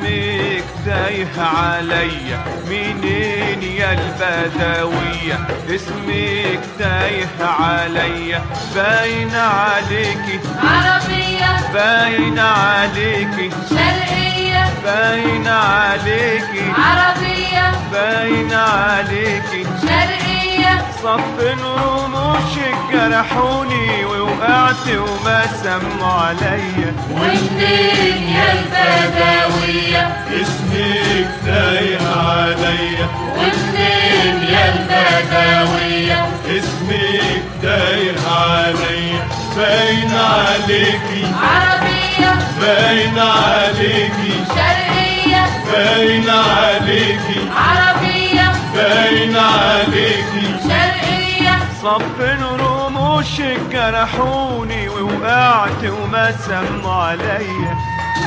اسمك تايه عليا منين يا البدوية اسمك تايه عليا باين عليكي عربية باين عليكي شرقية باين عليكي عربية باين عليكي شرقية صف رموشك جرحوني ووقعت وما سموا عليا ومنين يا البدوية اسمك تايه عليا ومنين يا البدوية اسمك تايه عليا باين عليكي عربية باين عليكي شرقية باين عليكي عربية باين عليكي شرقية صف رموشك جرحوني ووقعت وما سموا عليا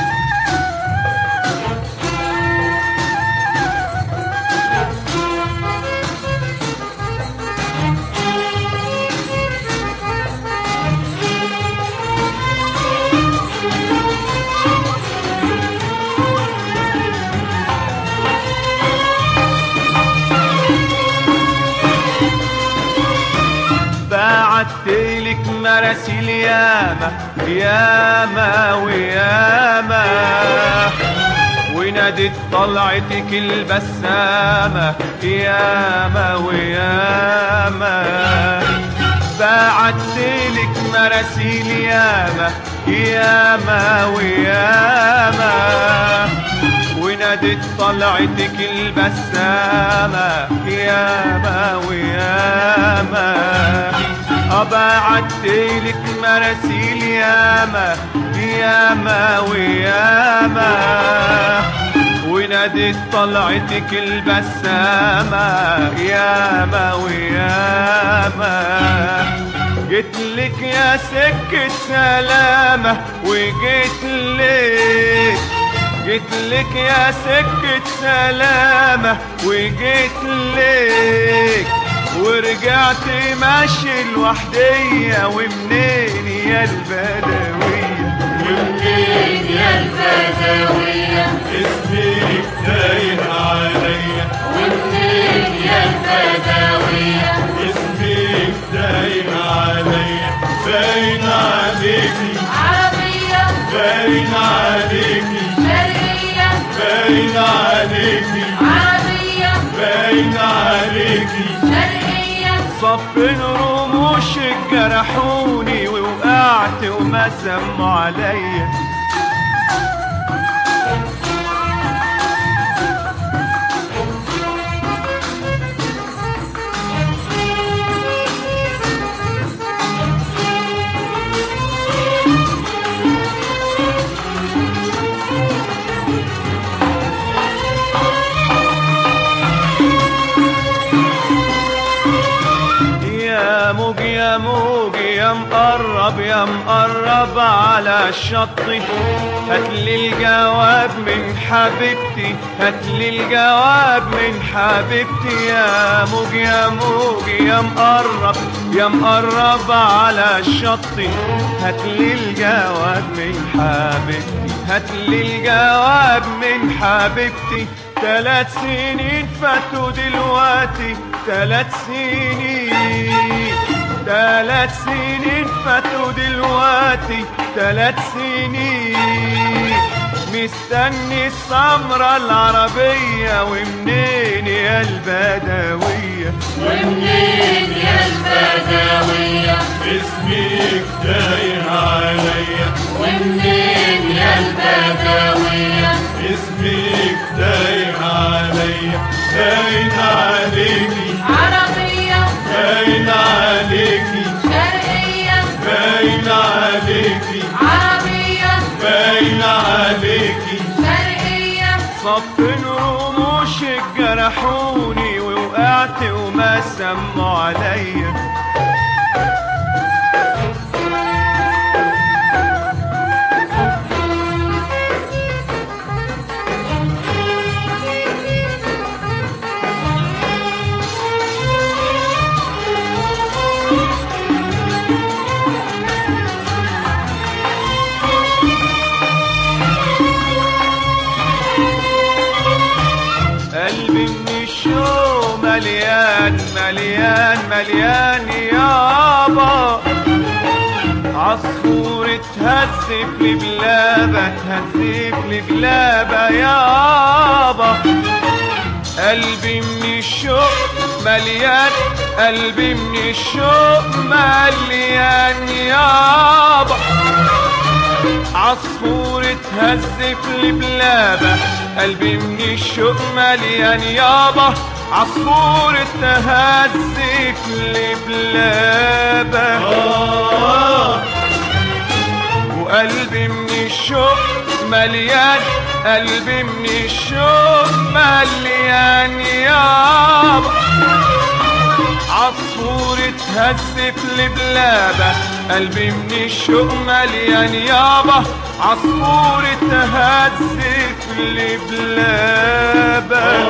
بعتلك مراسيل ياما ياما وياما ونادت طلعتك البسامة ياما وياما بعتلك مراسيل ياما ياما وياما ونادت طلعتك البسامة ياما وياما أبعتلك مراسيل ياما ياما وياما ونادت طلعتك البسامة ياما وياما جيت لك يا سكة سلامة وجيت لك جيت لك يا سكة سلامة وجيت لك ورجعت ماشي لوحدية ومنين يا البدوية ومنين يا البدوية اسمك تايه عليا ومنين يا البدوية اسمك تايه عليا باين عليكي عربية باين عليكي شرقية باين عليكي عربية باين عليكي شرقية صف رموشك جرحوني ووقعت وما سموا عليا يا موج يا موج يا مقرب يا مقرب على الشط هاتلي الجواب من حبيبتي هاتلي الجواب من حبيبتي يا موج يا موج يا مقرب يا مقرب على الشط هاتلي الجواب من حبيبتي هاتلي الجواب من حبيبتي ثلاث سنين فاتوا دلوقتي ثلاث سنين ثلاث سنين فاتوا دلوقتي ثلاث سنين مستني السمرة العربية ومنين يا البدوية ومنين يا البدوية اسمك تايه عليا ومنين يا البدوية اسمك تايه عليا باين عليكي عربية باين عليكي شرقية باين عليكي عربية باين عليكي شرقية صف رموشك جرحوني ووقعت وما سموا عليا مليان مليان يابا عصفور تهزف لي بلابة تهزف لي بلابة يابا قلبي من الشوق مليان قلبي من الشوق مليان يابا عصفور تهزف لي بلابة قلبي من الشوق مليان يابا عصفور تهزف لي بلابة وقلبي من الشوق مليان قلبي من الشوق مليان يابا عصفور تهزف لي بلابة قلبي من الشوق مليان يابا عصفور تهزف لي بلابة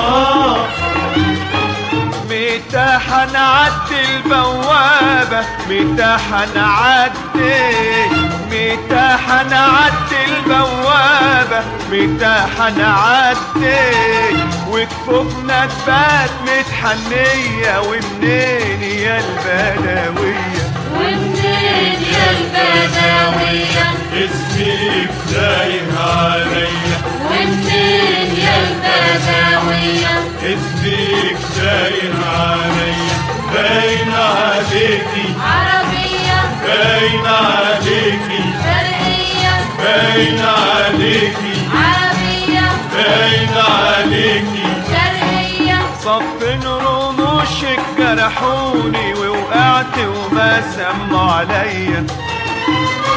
متى حنعدي البوابة متى حنعدي متى حنعدي البوابة متى حنعدي وكفوفنا تبات متحنية ومنين يا البدوية ومنين يا البدوية اسمك تايه عليا ومنين يا البدوية اسمك تايه عليا باين عليكي عربية باين عليكي شرقية باين عليكي عربية باين عليكي شرقية صف رموشك جرحوني ووقعت وما سموا عليا